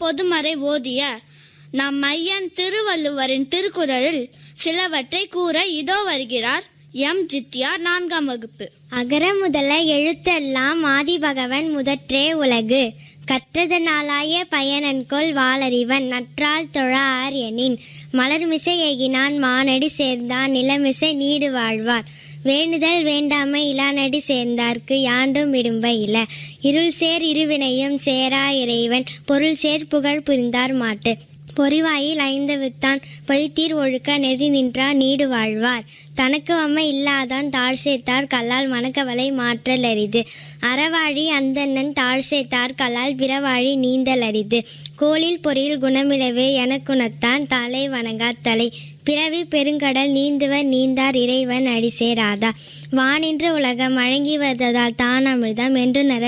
பொதுமறை ஓதிய நம் மையன் திருவள்ளுவரின் திருக்குறளில் சிலவற்றை கூற இதோ வருகிறார் எம் ஜித்யா நான்காம் வகுப்பு அகர முதல எழுத்தெல்லாம் ஆதிபகவன் முதற்றே உலகு கற்றதனாலாய பயனன்கொள் வாளறிவன் நற்றால் தொழார் எனின் மலர்மிசை எகினான் மானடி சேர்ந்தான் நிலமிசை நீடு வாழ்வார் வேண்டுதல் வேண்டாமை இலானடி சேர்ந்தார்க்கு யாண்டும் இடும்ப இல இருள் சேர் இருவினையும் சேரா இறைவன் பொருள் சேர் புகழ் புரிந்தார் மாட்டு பொறிவாயில் ஐந்து வித்தான் பொய்த்தீர் ஒழுக்க நெறி நின்றார் நீடு வாழ்வார் தனக்கு அம்மை இல்லாதான் தாழ் சேர்த்தார் கல்லால் மணக்கவலை மாற்றல் அரிது அறவாழி அந்தணன் தாழ் சேர்த்தார் கல்லால் பிறவாழி நீந்தல் அரிது கோளில் பொறியில் குணமிழவே எனக்குணத்தான் தலை வணங்கா தலை பிறவி பெருங்கடல் நீந்துவர் நீந்தார் இறைவன் அடி சேராதா வானின்று உலகம் வழங்கி வந்ததால் தான் அமிர்தம் என்று நர